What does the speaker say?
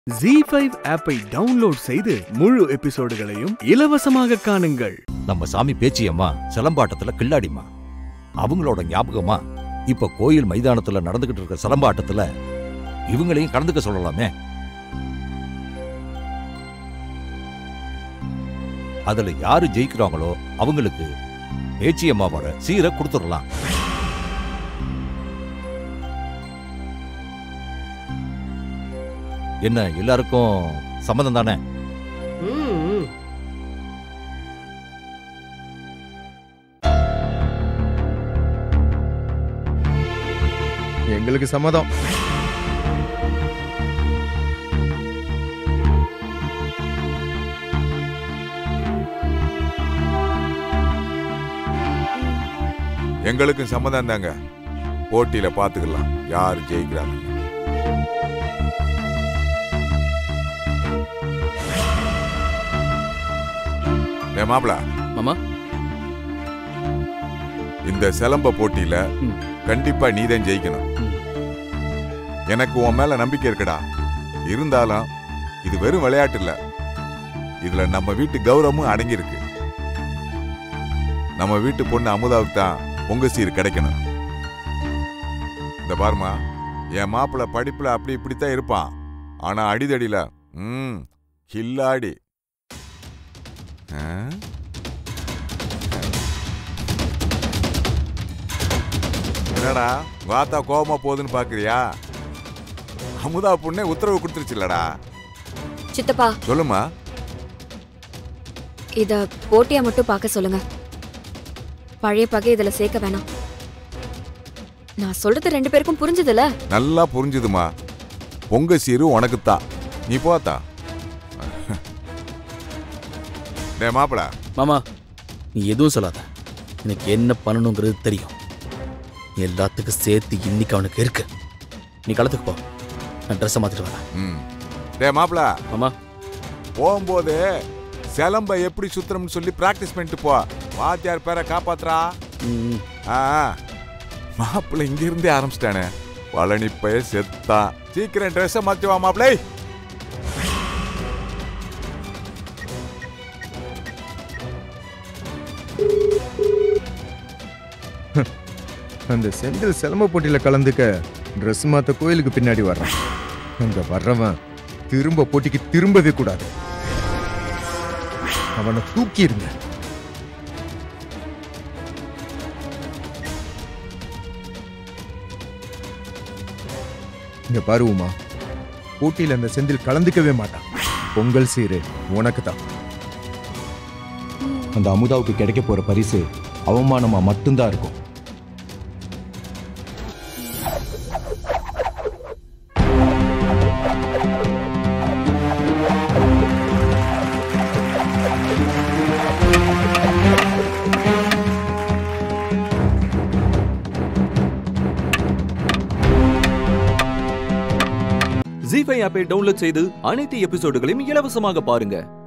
G five ஆப்பை download செய்து முழு எபிசோடுகளையும் இலவசமாக காணுங்கள் நம்ம சாமி பேச்சியம்மா சிலம்பாட்டத்துல கில்லாடிம்மா அவங்களோட ஞாபகமா இப்ப கோயில் மைதானத்துல நடந்துகிட்டு இருக்க சிலம்பாட்டத்துல இவங்களையும் கலந்துக்க சொல்லலாமே அதுல யாரு ஜெயிக்கிறாங்களோ அவங்களுக்கு பேச்சியம்மாவோட சீரை கொடுத்துடலாம் என்ன எல்லாருக்கும் சம்மதம் தானே ம், எங்களுக்கு சம்மதம் எங்களுக்கும் சம்மதம் தாங்க போட்டியில பாத்துக்கலாம் யார் ஜெயிக்கிறாங்க டேய் மாப்ள மாமா இந்த சிலம்ப போட்டியில ம். கண்டிப்பா நீதான் ஜெயிக்கணும் ம். எனக்கு உன் மேல நம்பிக்கை இருக்குடா இருந்தாலும் இது வெறும் விளையாட்டு இல்ல இதுல நம்ம வீட்டு கௌரவமும் அடங்கி இருக்கு நம்ம வீட்டு பொண்ணு அமுதாவுக்கு தான் பொங்க சீர் கிடைக்கணும் இந்த பாருமா என் மாப்பிள்ள படிப்புல அப்படி இப்படித்தான் இருப்பான் ஆனா அடிதடியில ம் கில்லாடி ஆ? என்னடா வாத்தா கோபமா போகுதுன்னு பாக்குறியா அமுதா பொண்ணே உத்தரவு கொடுத்துருச்சுல்லடா சித்தப்பா சொல்லுமா இத போட்டியா மட்டும் பார்க்க சொல்லுங்க பழைய பகை இதுல சேர்க்க வேணாம் நான் சொல்றது ரெண்டு பேருக்கும் புரிஞ்சதுல நல்லா புரிஞ்சுதுமா பொங்க சீரு உனக்குத்தான் நீ போத்தா டே மாப்பிள மாமா நீ எதுவும் சொல்லாத எனக்கு என்ன பண்ணணுங்கிறது தெரியும் எல்லாத்துக்கும் சேர்த்து இன்னைக்கு அவனுக்கு இருக்கு நீ களத்துக்கு போ நான் ட்ரெஸ்ஸை மாத்திட்டு வரேன் ம் டே மாப்பிள மாமா போகும்போது சிலம்ப எப்படி சுத்துறோம்னு சொல்லி பிராக்டிஸ் பண்ணிட்டு போ வாத்தியார் பேரை காப்பாத்துறா ம், ஆ மாப்பிள்ள இங்க இருந்தே ஆரம்பிச்சிட்டானே பழனி பைய செத்தான் சீக்கிரம் ட்ரெஸ்ஸை மாத்தி வா மாப்பிளை அந்த செந்தில் சிலம்ப போட்டியில கலந்துக்க ட்ரெஸ் மாத்த கோயிலுக்கு பின்னாடி வர்றான் அங்க வர்றவன் திரும்ப போட்டிக்கு திரும்பவே கூடாது அவனை தூக்கிருங்க இங்க பாரு உமா போட்டியில அந்த செந்தில் கலந்துக்கவே மாட்டான் பொங்கல் சீரு உனக்கு தான் அந்த அமுதாவுக்கு கிடைக்க போற பரிசு அவமானமா மட்டும்தான் இருக்கும் ஜி ஃபைவ் ஆப்பை டவுன்லோட் செய்து அனைத்து எபிசோடுகளையும் இலவசமாக பாருங்க